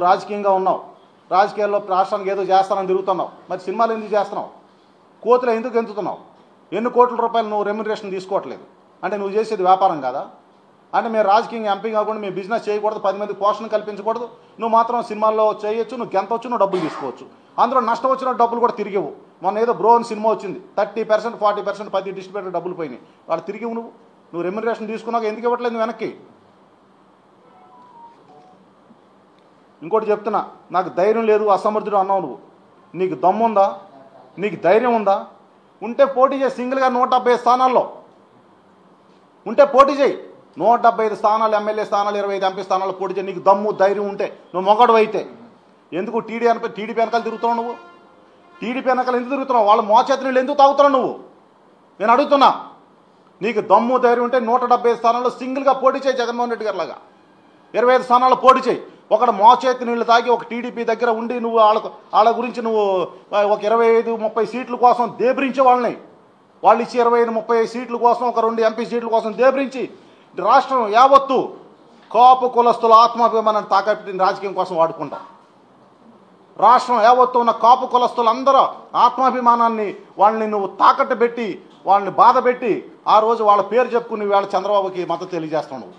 నువ్వు రాజకీయంగా ఉన్నావు రాజకీయాల్లో రాష్ట్రానికి ఏదో చేస్తానని తిరుగుతున్నావు మరి సినిమాలు ఎందుకు చేస్తున్నావు కోతులు ఎందుకు ఎంతుతున్నావు ఎన్ని కోట్ల రూపాయలు నువ్వు రెమ్యునరేషన్ తీసుకోవట్లేదు అంటే నువ్వు చేసేది వ్యాపారం కాదా అంటే మేము రాజకీయంగా ఎంపీ కాకుండా మేము బిజినెస్ చేయకూడదు పది మంది పోషణ కల్పించకూడదు నువ్వు మాత్రం సినిమాల్లో చేయొచ్చు నువ్వు గెంతవచ్చు నువ్వు డబ్బులు తీసుకోవచ్చు అందులో నష్టం వచ్చిన డబ్బులు కూడా తిరిగివు మొన్న ఏదో బ్రో అని సినిమా వచ్చింది థర్టీ పర్సెంట్ ఫార్టీ పర్సెంట్ పది డిస్ట్రిబ్యూటర్ డబ్బులు పోయినాయి వాళ్ళు తిరిగివు నువ్వు నువ్వు రెమ్యునరేషన్ తీసుకున్నాక ఎందుకు ఇవ్వట్లేదు నువ్వు వెనక్కి ఇంకోటి చెప్తున్నా నాకు ధైర్యం లేదు అసమర్థుడు అన్నావు నువ్వు నీకు దమ్ముందా నీకు ధైర్యం ఉందా ఉంటే పోటీ చేయి సింగిల్గా నూట డెబ్బై స్థానాల్లో ఉంటే పోటీ చేయి నూట డెబ్బై ఐదు స్థానాలు ఎమ్మెల్యే స్థానాలు ఇరవై ఐదు ఎంపీ స్థానాలు పోటీ చేయి నీకు దమ్ము ధైర్యం ఉంటే నువ్వు మొగడు అయితే ఎందుకు టీడీ వెనక టీడీపీ వెనకాల తిరుగుతున్నావు నువ్వు టీడీపీ వెనకాల ఎందుకు తిరుగుతున్నావు వాళ్ళ మోచేతి నీళ్ళు ఎందుకు తాగుతున్నావు నువ్వు నేను అడుగుతున్నా నీకు దమ్ము ధైర్యం ఉంటే నూట డెబ్బై స్థానాల్లో సింగిల్గా పోటీ చేయి జగన్మోహన్ రెడ్డి గారిలాగా ఇరవై ఐదు స్థానాల్లో పోటీ చేయి ఒకడు మోచేతి నీళ్లు తాగి ఒక టీడీపీ దగ్గర ఉండి నువ్వు వాళ్ళకు వాళ్ళ గురించి నువ్వు ఆ, ఒక ఇరవై ఐదు ముప్పై సీట్ల కోసం దేబరించే వాళ్ళని వాళ్ళు ఇచ్చి ఇరవై ఐదు ముప్పై సీట్ల కోసం ఒక రెండు ఎంపీ సీట్ల కోసం దేబరించి రాష్ట్రం యావత్తు కాపు కులస్తుల ఆత్మాభిమానాన్ని తాకట్టిన రాజకీయం కోసం వాడుకుంటాం రాష్ట్రం యావత్తు ఉన్న కాపు కులస్తులందరూ ఆత్మాభిమానాన్ని వాళ్ళని నువ్వు తాకట్టు పెట్టి వాళ్ళని బాధ పెట్టి ఆ రోజు వాళ్ళ పేరు చెప్పుకుని వాళ్ళ చంద్రబాబుకి మద్దతు తెలియజేస్తావు నువ్వు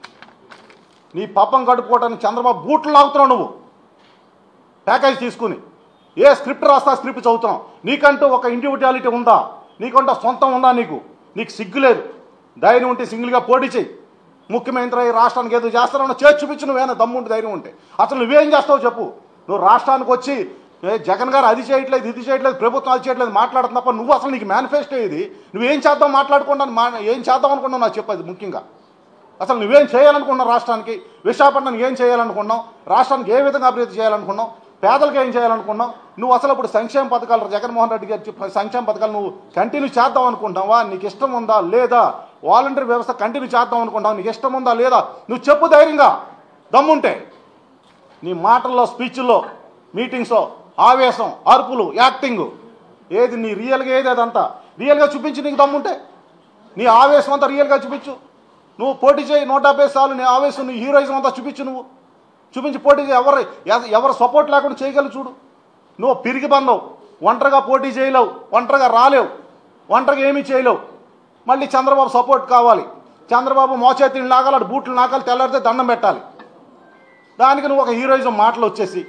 నీ పాపం గడుపుకోవడానికి చంద్రబాబు బూట్లు లాగుతున్నావు నువ్వు ప్యాకేజ్ తీసుకుని ఏ స్క్రిప్ట్ రాస్తా స్క్రిప్ట్ చదువుతున్నావు నీకంటూ ఒక ఇండివిజువాలిటీ ఉందా నీకంటూ సొంతం ఉందా నీకు నీకు సిగ్గు లేదు ధైర్యం ఉంటే సింగిల్గా పోటీ చేయి ముఖ్యమంత్రి అయ్యి రాష్ట్రానికి ఏదో చేస్తానో చేసి చూపించు నువ్వేనా దమ్ముంటే ధైర్యం ఉంటే అసలు నువ్వేం చేస్తావు చెప్పు నువ్వు రాష్ట్రానికి వచ్చి ఏ జగన్ గారు అది చేయట్లేదు ఇది చేయట్లేదు ప్రభుత్వం అది చేయట్లేదు మాట్లాడుతున్న తప్ప నువ్వు అసలు నీకు మేనిఫెస్టో ఇది నువ్వేం చేద్దాం మాట్లాడుకుంటా మా ఏం చేద్దాం అనుకున్నావు నాకు చెప్పదు ముఖ్యంగా అసలు నువ్వేం చేయాలనుకున్నావు రాష్ట్రానికి విశాఖపట్నానికి ఏం చేయాలనుకున్నావు రాష్ట్రానికి ఏ విధంగా అభివృద్ధి చేయాలనుకున్నావు పేదలకు ఏం చేయాలనుకున్నావు నువ్వు అసలు ఇప్పుడు సంక్షేమ పథకాలు జగన్మోహన్ రెడ్డి గారి చెప్పిన సంక్షేమ పథకాలు నువ్వు కంటిన్యూ చేద్దాం అనుకుంటావా నీకు ఇష్టం ఉందా లేదా వాలంటీర్ వ్యవస్థ కంటిన్యూ చేద్దాం అనుకుంటావా నీకు ఇష్టం ఉందా లేదా నువ్వు చెప్పు ధైర్యంగా దమ్ముంటే నీ మాటల్లో స్పీచ్ల్లో మీటింగ్స్లో ఆవేశం అరుపులు యాక్టింగ్ ఏది నీ రియల్గా ఏది అదంతా రియల్గా చూపించి నీకు దమ్ముంటే నీ ఆవేశం అంతా రియల్గా చూపించు నువ్వు పోటీ చేయి నూట డెబ్బై సార్లు నీ ఆవేశం నీ హీరోయిజం అంతా చూపించు నువ్వు చూపించి పోటీ చేయి ఎవరు ఎవ- ఎవరు సపోర్ట్ లేకుండా చేయగలవు చూడు నువ్వు పిరిగి బందవు ఒంటరిగా పోటీ చేయలేవు ఒంటరిగా రాలేవు ఒంటరిగా ఏమీ చేయలేవు మళ్ళీ చంద్రబాబు సపోర్ట్ కావాలి చంద్రబాబు మోచేతిని నాగాలి బూట్లు నాగాలి తెల్లారితే దండం పెట్టాలి దానికి నువ్వు ఒక హీరోయిజం మాటలు వచ్చేసి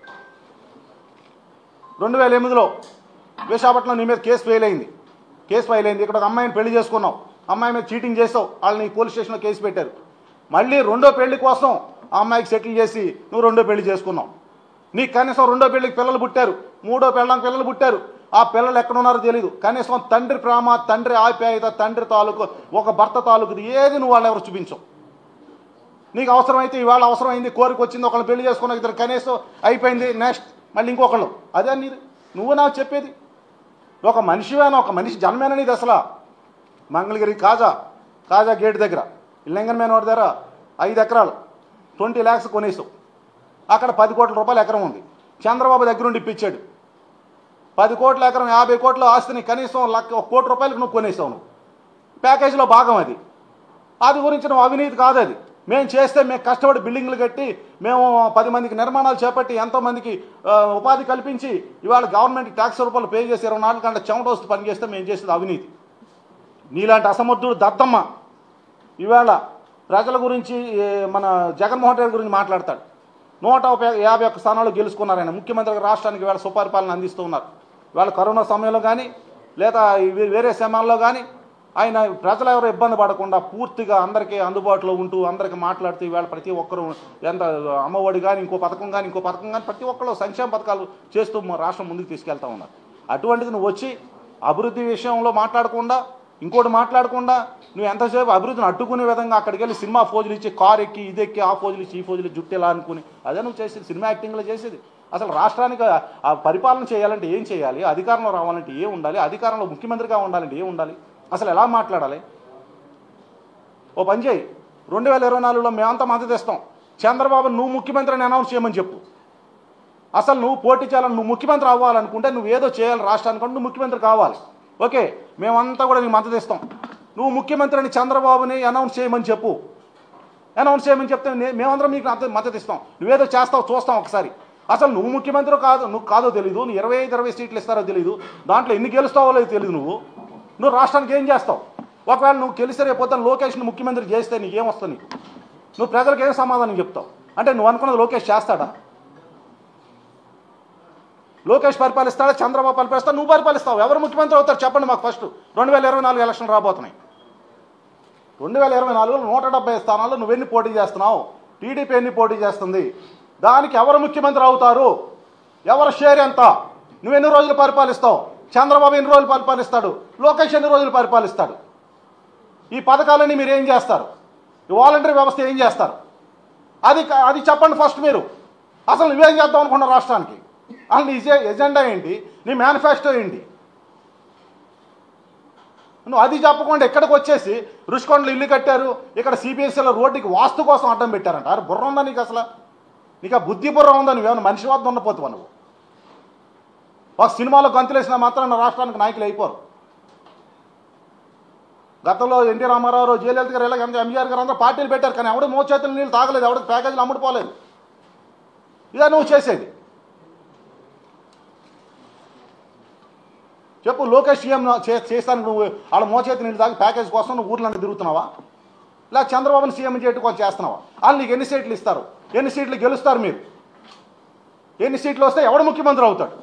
రెండు వేల ఎనిమిదిలో విశాఖపట్నం నీ మీద కేసు ఫెయిల్ అయింది కేసు ఫైల్ అయింది ఇక్కడ ఒక అమ్మాయిని పెళ్లి చేసుకున్నావు అమ్మాయి మీద చీటింగ్ చేస్తావు వాళ్ళని పోలీస్ స్టేషన్లో కేసు పెట్టారు మళ్ళీ రెండో పెళ్లి కోసం ఆ అమ్మాయికి సెటిల్ చేసి నువ్వు రెండో పెళ్లి చేసుకున్నావు నీకు కనీసం రెండో పెళ్లికి పిల్లలు పుట్టారు మూడో పెళ్ళడానికి పిల్లలు పుట్టారు ఆ పిల్లలు ఎక్కడున్నారో తెలియదు కనీసం తండ్రి ప్రేమ తండ్రి ఆప్యాయత తండ్రి తాలూకు ఒక భర్త తాలూకుది ఏది నువ్వు వాళ్ళు ఎవరు చూపించవు నీకు అవసరమైతే ఇవాళ అవసరమైంది కోరిక వచ్చింది ఒకళ్ళు పెళ్లి చేసుకున్న ఇద్దరు కనీసం అయిపోయింది నెక్స్ట్ మళ్ళీ ఇంకొకళ్ళు అదే నీది నువ్వు నాకు చెప్పేది ఒక మనిషివేనా ఒక మనిషి జన్మేనా నీది అసలు మంగళగిరి కాజా కాజా గేట్ దగ్గర లింగన్మేన వాడి దగ్గర ఐదు ఎకరాలు ట్వంటీ ల్యాక్స్ కొనేసావు అక్కడ పది కోట్ల రూపాయలు ఎకరం ఉంది చంద్రబాబు దగ్గర నుండి ఇప్పించాడు పది కోట్ల ఎకరం యాభై కోట్ల ఆస్తిని కనీసం లక్ష ఒక కోటి రూపాయలకు నువ్వు కొనేసావు నువ్వు ప్యాకేజీలో భాగం అది అది గురించి నువ్వు అవినీతి కాదు అది మేము చేస్తే మేము కష్టపడి బిల్డింగ్లు కట్టి మేము పది మందికి నిర్మాణాలు చేపట్టి ఎంతో మందికి ఆ, ఉపాధి కల్పించి ఇవాళ గవర్నమెంట్ ట్యాక్స్ రూపాయలు పే చేసి ఇరవై నాలుగు గంటల చెమట వస్తూ పని చేస్తే మేము చేసేది అవినీతి నీలాంటి అసమర్థుడు దత్తమ్మ ఇవాళ ప్రజల గురించి ఏ, మన జగన్మోహన్ రెడ్డి గురించి మాట్లాడతాడు నూట ఉప- యాభై ఒక్క స్థానాలు గెలుచుకున్నారు ఆయన ముఖ్యమంత్రిగా రాష్ట్రానికి ఇవాళ సుపరిపాలన అందిస్తూ ఉన్నారు ఇవాళ కరోనా సమయంలో కానీ లేదా ఈ వే- వేరే సమయాల్లో కానీ ఆయన ప్రజలు ఎవరు ఇబ్బంది పడకుండా పూర్తిగా అందరికీ అందుబాటులో ఉంటూ అందరికీ మాట్లాడుతూ ఇవాళ ప్రతి ఒక్కరు ఎంత అమ్మఒడి కానీ ఇంకో పథకం కానీ ఇంకో పథకం కానీ ప్రతి ఒక్కరు సంక్షేమ పథకాలు చేస్తూ మా రాష్ట్రం ముందుకు తీసుకెళ్తా ఉన్నారు అటువంటిది నువ్వు వచ్చి అభివృద్ధి విషయంలో మాట్లాడకుండా ఇంకోటి మాట్లాడకుండా నువ్వు ఎంతసేపు అభివృద్ధిని అడ్డుకునే విధంగా అక్కడికి వెళ్ళి సినిమా ఫోజులు ఇచ్చి కార్ ఎక్కి ఇది ఎక్కి ఆ ఫోజులు ఇచ్చి ఈ ఫోజులు ఇచ్చి, జుట్టు ఎలా అనుకుని అదే నువ్వు చేసేది సినిమా యాక్టింగ్లో చేసేది అసలు రాష్ట్రానికి ఆ- ఆ పరిపాలన చేయాలంటే ఏం చేయాలి అధికారంలో రావాలంటే ఏ ఉండాలి అధికారంలో ముఖ్యమంత్రిగా ఉండాలంటే ఏ ఉండాలి అసలు ఎలా మాట్లాడాలి ఓ పని చేయి రెండు వేల ఇరవై నాలుగులో మేమంతా మద్దతు ఇస్తాం చంద్రబాబు నువ్వు ముఖ్యమంత్రి అని అనౌన్స్ చేయమని చెప్పు అసలు నువ్వు పోటీ చేయాలని నువ్వు ముఖ్యమంత్రి అవ్వాలనుకుంటే నువ్వు ఏదో చేయాలి రాష్ట్రానికి అంటే నువ్వు ముఖ్యమంత్రి కావాలి ఓకే మేమంతా కూడా నీకు మద్దతు ఇస్తాం నువ్వు ముఖ్యమంత్రి అని చంద్రబాబుని అనౌన్స్ చేయమని చెప్పు అనౌన్స్ చేయమని చెప్తే నే- మేమందరం మీకు అంత మద్దతు ఇస్తాం నువ్వేదో చేస్తావు చూస్తాం ఒకసారి అసలు నువ్వు ముఖ్యమంత్రి కాదు నువ్వు కాదో తెలియదు నువ్వు ఇరవై ఐదు ఇరవై సీట్లు ఇస్తారో తెలియదు దాంట్లో ఎన్ని గెలుస్తావో లేదో తెలియదు నువ్వు నువ్వు రాష్ట్రానికి ఏం చేస్తావు ఒకవేళ నువ్వు గెలిస్తే రేపు పొద్దున్న లోకేష్ని ముఖ్యమంత్రి చేస్తే నీకేం వస్తుంది నీకు నువ్వు ప్రజలకు ఏం సమాధానం చెప్తావు అంటే నువ్వు అనుకున్నది లోకేష్ చేస్తాడా లోకేష్ పరిపాలిస్తాడా చంద్రబాబు పరిపాలిస్తాడా నువ్వు పరిపాలిస్తావు ఎవరు ముఖ్యమంత్రి అవుతారు చెప్పండి మాకు ఫస్ట్ రెండు వేల ఇరవై నాలుగు ఎలక్షన్ రాబోతున్నాయి రెండు వేల ఇరవై నాలుగులో నూట డెబ్బై స్థానాల్లో నువ్వెన్ని పోటీ చేస్తున్నావు టీడీపీ ఎన్ని పోటీ చేస్తుంది దానికి ఎవరు ముఖ్యమంత్రి అవుతారు ఎవరు షేర్ ఎంత నువ్వు ఎన్ని రోజులు పరిపాలిస్తావు చంద్రబాబు ఎన్ని రోజులు పరిపాలిస్తాడు లోకేష్ ఎన్ని రోజులు పరిపాలిస్తాడు ఈ పథకాలన్నీ మీరు ఏం చేస్తారు ఈ వాలంటరీ వ్యవస్థ ఏం చేస్తారు అది క- అది చెప్పండి ఫస్ట్ మీరు అసలు నువ్వేం చేద్దాం అనుకున్నావు రాష్ట్రానికి అసలు నీ ఎజె- ఎజెండా ఏంటి నీ మేనిఫెస్టో ఏంటి నువ్వు అది చెప్పకుండా ఎక్కడికి వచ్చేసి రుషికొండలు ఇల్లు కట్టారు ఇక్కడ సిబిఎస్ఈలో రోడ్డుకి వాస్తు కోసం అడ్డం పెట్టారంట అరే బుర్ర ఉందా నీకు అసలు నీకు ఆ బుద్ధి బుర్ర ఉందా నువ్వేమైనా మనిషి వద్ద ఉండపోతావా నువ్వు ఒక సినిమాలో గంతులేసిన మాత్రం రాష్ట్రానికి నాయకులు అయిపోరు గతంలో ఎన్టీ రామారావు జయలలిత గారు ఇలా ఎంజీఆర్ గారు అందరూ పార్టీలు పెట్టారు కానీ ఎవడు మోచేతులు నీళ్ళు తాగలేదు ఎవడికి ప్యాకేజీలు అమ్ముడుపోలేదు ఇదే నువ్వు చేసేది చెప్పు లోకేష్ సీఎం చే- చేస్తానికి నువ్వు వాళ్ళ మోచేతి నీళ్ళు తాగి ప్యాకేజ్ కోసం నువ్వు ఊర్లను తిరుగుతున్నావా లేక చంద్రబాబుని సీఎం చేయటం కోసం చేస్తున్నావా వాళ్ళు నీకు ఎన్ని సీట్లు ఇస్తారు ఎన్ని సీట్లు గెలుస్తారు మీరు ఎన్ని సీట్లు వస్తే ఎవడు ముఖ్యమంత్రి అవుతాడు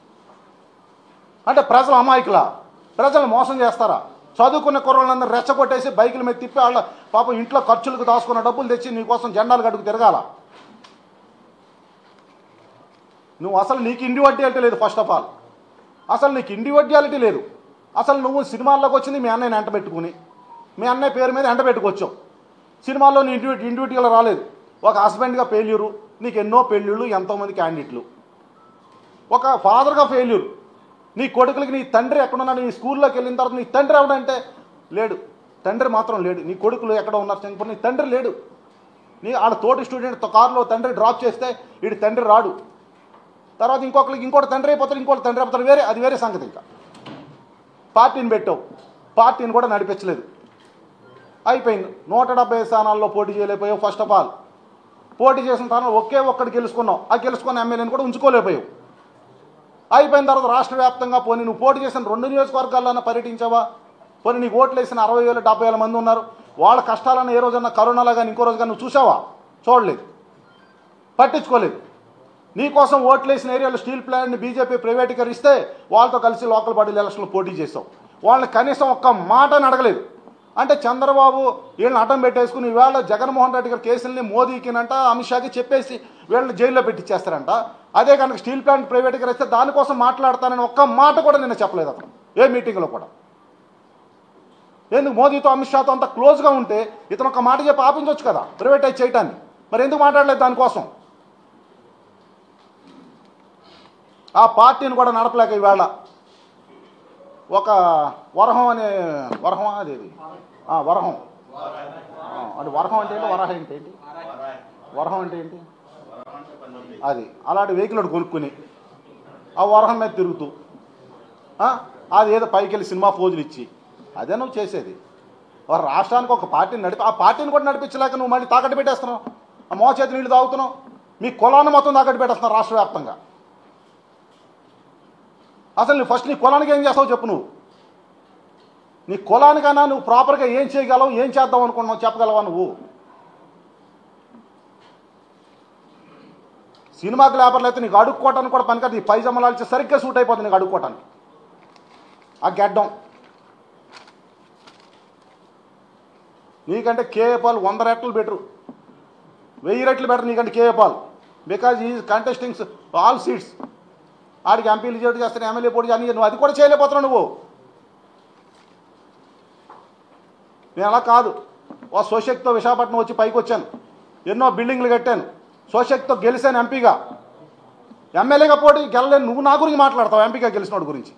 అంటే ప్రజలు అమాయకులా ప్రజలు మోసం చేస్తారా చదువుకున్న కుర్రోళ్ళందరూ రెచ్చగొట్టేసి బైకుల మీద తిప్పి వాళ్ళ పాపం ఇంట్లో ఖర్చులకు దాచుకున్న డబ్బులు తెచ్చి నీకోసం జెండాలు గడుగు తిరగాల నువ్వు అసలు నీకు ఇండివిడ్యువాలిటీ లేదు ఫస్ట్ ఆఫ్ ఆల్ అసలు నీకు ఇండివిడ్యువాలిటీ లేదు అసలు నువ్వు సినిమాల్లోకి వచ్చింది మీ అన్నయ్యని ఎంట పెట్టుకుని మీ అన్నయ్య పేరు మీద ఎంట పెట్టుకొచ్చావు సినిమాల్లో నీ ఇండివి ఇండివిజువల్ రాలేదు ఒక హస్బెండ్గా ఫెయిల్యూరు నీకు ఎన్నో పెళ్ళిళ్ళు ఎంతోమంది క్యాండిడేట్లు ఒక ఫాదర్గా ఫెయిల్యూర్ నీ కొడుకులకి నీ తండ్రి ఎక్కడున్నాడు నీ స్కూల్లోకి వెళ్ళిన తర్వాత నీ తండ్రి ఎవడంటే లేడు తండ్రి మాత్రం లేడు నీ కొడుకులు ఎక్కడ ఉన్నారు చనిపోయి నీ తండ్రి లేడు నీ ఆడ తోటి స్టూడెంట్ కారులో తండ్రి డ్రాప్ చేస్తే వీడి తండ్రి రాడు తర్వాత ఇంకొకరికి ఇంకోటి తండ్రి అయిపోతాడు ఇంకోటి తండ్రి అయిపోతాడు వేరే అది వేరే సంగతి ఇంకా పార్టీని పెట్టావు పార్టీని కూడా నడిపించలేదు అయిపోయింది నూట డెబ్బై స్థానాల్లో పోటీ చేయలేకపోయావు ఫస్ట్ ఆఫ్ ఆల్ పోటీ చేసిన స్థానంలో ఒకే ఒక్కటి గెలుచుకున్నావు ఆ గెలుచుకున్న ఎమ్మెల్యేని కూడా ఉంచుకోలేకపోయావు అయిపోయిన తర్వాత రాష్ట్ర వ్యాప్తంగా పోనీ నువ్వు పోటీ చేసిన రెండు నియోజకవర్గాల్లోనే పర్యటించావా పోనీ నీకు ఓట్లు వేసిన అరవై వేలు డెబ్బై వేల మంది ఉన్నారు వాళ్ళ కష్టాలను ఏ రోజన్నా కరోనాలో కానీ ఇంకో రోజు కానీ నువ్వు చూసావా చూడలేదు పట్టించుకోలేదు నీకోసం ఓట్లు వేసిన ఏరియాలో స్టీల్ ప్లాంట్ని బీజేపీ ప్రైవేటీకరిస్తే వాళ్ళతో కలిసి లోకల్ బాడీల ఎలక్షన్లో పోటీ చేసావు వాళ్ళని కనీసం ఒక్క మాటని అడగలేదు అంటే చంద్రబాబు వీళ్ళని అడ్డం పెట్టేసుకుని ఇవాళ జగన్మోహన్ రెడ్డి గారి కేసుల్ని మోదీకినంట అమిత్ షాకి చెప్పేసి వీళ్ళని జైల్లో పెట్టిచ్చేస్తారంట అదే కనుక స్టీల్ ప్లాంట్ ప్రైవేటీకరిస్తే దానికోసం మాట్లాడతానని ఒక్క మాట కూడా నిన్న చెప్పలేదు అతను ఏ మీటింగ్లో కూడా ఎందుకు మోదీతో అమిత్ షాతో అంత క్లోజ్గా ఉంటే ఇతను ఒక మాట చెప్పి ఆపించవచ్చు కదా ప్రైవేటైజ్ చేయటాన్ని మరి ఎందుకు మాట్లాడలేదు దానికోసం ఆ పార్టీని కూడా నడపలేక ఈవేళ ఒక వరహం అనే వరహం అది ఇది. ఆ, వరహం ఆ, అంటే వరహం అంటే ఏంటి వరహం అంటే ఏంటి వరహం అంటే ఏంటి అది అలాంటి వెహికల్ ఒకటి కొనుక్కుని ఆ వరహం మీద తిరుగుతూ ఆ, అది ఏదో పైకి వెళ్ళి సినిమా పోజులు ఇచ్చి అదే నువ్వు చేసేది ఒక రాష్ట్రానికి ఒక పార్టీని నడిపి ఆ పార్టీని కూడా నడిపించలేక నువ్వు మళ్ళీ తాకట్టు పెట్టేస్తున్నావు ఆ మోచేతి నీళ్ళు తాగుతున్నావు మీ కులాన్ని మొత్తం తాకట్టు పెట్టేస్తున్నావు రాష్ట్ర వ్యాప్తంగా అసలు నువ్వు ఫస్ట్ నీ కులానికి ఏం చేస్తావు చెప్పు నువ్వు నీ కులానికైనా నువ్వు ప్రాపర్గా ఏం చేయగలవు ఏం చేద్దాం అనుకున్నావు చెప్పగలవా నువ్వు సినిమాకి లేబర్లు అయితే నీకు అడుక్కోవటానికి కూడా పనికాదు నీ పైజమ్మలాల్చి సరిగ్గా సూట్ అయిపోతుంది నీకు అడుక్కోవటానికి ఆ గెడ్డం నీకంటే కేఏ పాల్ వంద రెట్లు బెటరు వెయ్యి రెట్లు బెటర్ నీకంటే కేఏ పాల్ బికాజ్ ఈ కంటెస్టింగ్స్ ఆల్ సీట్స్ ఆడికి ఎంపీలు చేయడం చేస్తాను ఎమ్మెల్యే పోటీ అని నువ్వు అది కూడా చేయలేకపోతున్నావు నువ్వు నేను అలా కాదు ఓ సోశక్తితో విశాఖపట్నం వచ్చి పైకి వచ్చాను ఎన్నో బిల్డింగ్లు కట్టాను సోశక్తితో గెలిచాను ఎంపీగా ఎమ్మెల్యేగా పోటీ గెలలేను నువ్వు నా గురించి మాట్లాడతావు ఎంపీగా గెలిచినోడి గురించి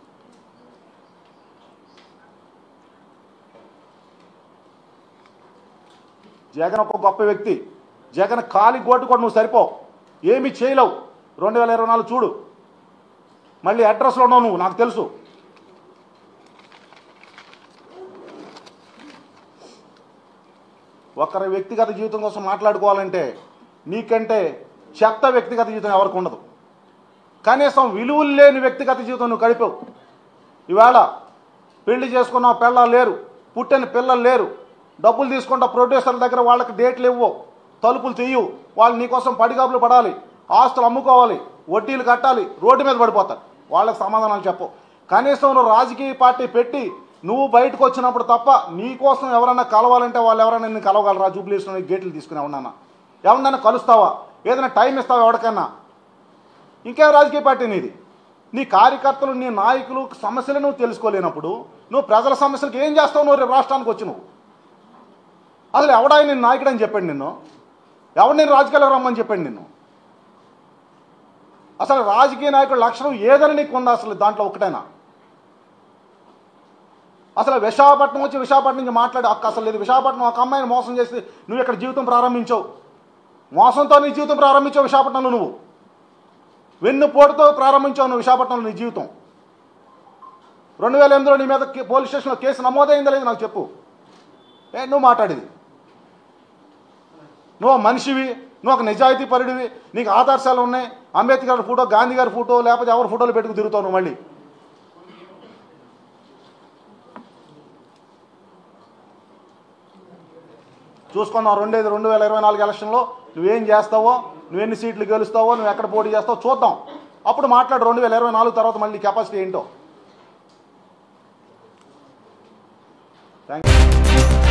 జగన్ ఒక గొప్ప వ్యక్తి జగన్ కాలి గోటు కూడా నువ్వు సరిపో ఏమీ చేయలేవు రెండు వేల ఇరవై నాలుగు చూడు మళ్ళీ అడ్రస్లో ఉన్నావు నువ్వు నాకు తెలుసు ఒకరి వ్యక్తిగత జీవితం కోసం మాట్లాడుకోవాలంటే నీకంటే చెత్త వ్యక్తిగత జీవితం ఎవరికి ఉండదు కనీసం విలువలు లేని వ్యక్తిగత జీవితం నువ్వు గడిపావు ఇవాళ పెళ్లి చేసుకున్న పిల్లలు లేరు పుట్టిన పిల్లలు లేరు డబ్బులు తీసుకుంటా ప్రొడ్యూసర్ల దగ్గర వాళ్ళకి డేట్లు ఇవ్వు తలుపులు తీయు వాళ్ళు నీకోసం పడిగాపులు పడాలి ఆస్తులు అమ్ముకోవాలి వడ్డీలు కట్టాలి రోడ్డు మీద పడిపోతారు వాళ్ళకి సమాధానాలు చెప్పవు కనీసం నువ్వు రాజకీయ పార్టీ పెట్టి నువ్వు బయటకు వచ్చినప్పుడు తప్ప నీకోసం ఎవరన్నా కలవాలంటే వాళ్ళు ఎవరైనా నిన్ను కలవగలరా జూబ్లీస్లో గేట్లు తీసుకుని ఎవరన్నా ఎవరినైనా కలుస్తావా ఏదైనా టైం ఇస్తావా ఎవరికైనా ఇంకేం రాజకీయ పార్టీ నీది నీ కార్యకర్తలు నీ నాయకులు సమస్యలు నువ్వు తెలుసుకోలేనప్పుడు నువ్వు ప్రజల సమస్యలకు ఏం చేస్తావు నువ్వు రేపు రాష్ట్రానికి వచ్చి నువ్వు అసలు ఎవడా నేను నాయకుడు అని చెప్పాడు నిన్ను ఎవడు నేను రాజకీయాలకు రమ్మని చెప్పాడు నిన్ను అసలు రాజకీయ నాయకుడు లక్షణం ఏదని నీకు ఉందా అసలు దాంట్లో ఒకటైనా అసలు విశాఖపట్నం వచ్చి విశాఖపట్నం నుంచి మాట్లాడి అక్క అసలు లేదు విశాఖపట్నం ఒక అమ్మాయిని మోసం చేసి నువ్వు ఇక్కడ జీవితం ప్రారంభించావు మోసంతో నీ జీవితం ప్రారంభించావు విశాఖపట్నంలో నువ్వు వెన్నుపోటుతో ప్రారంభించావు నువ్వు విశాఖపట్నంలో నీ జీవితం రెండు వేల ఎనిమిదిలో నీ మీద కే- పోలీస్ స్టేషన్లో కేసు నమోదైందా లేదు నాకు చెప్పు ఏ నువ్వు మాట్లాడేది నువ్వు ఒక మనిషివి నువ్వు ఒక నిజాయితీ పరుడివి నీకు ఆదర్శాలు ఉన్నాయి అంబేద్కర్ గారి ఫోటో గాంధీ గారి ఫోటో లేకపోతే ఎవరి ఫోటోలు పెట్టుకు తిరుగుతావు నువ్వు మళ్ళీ చూసుకుందాం రెండేది రెండు వేల ఇరవై నాలుగు ఎలక్షన్లో నువ్వేం చేస్తావో నువ్వు ఎన్ని సీట్లు గెలుస్తావో నువ్వు ఎక్కడ పోటీ చేస్తావో చూద్దాం అప్పుడు మాట్లాడు రెండు వేల ఇరవై నాలుగు తర్వాత మళ్ళీ కెపాసిటీ ఏంటో థ్యాంక్ యూ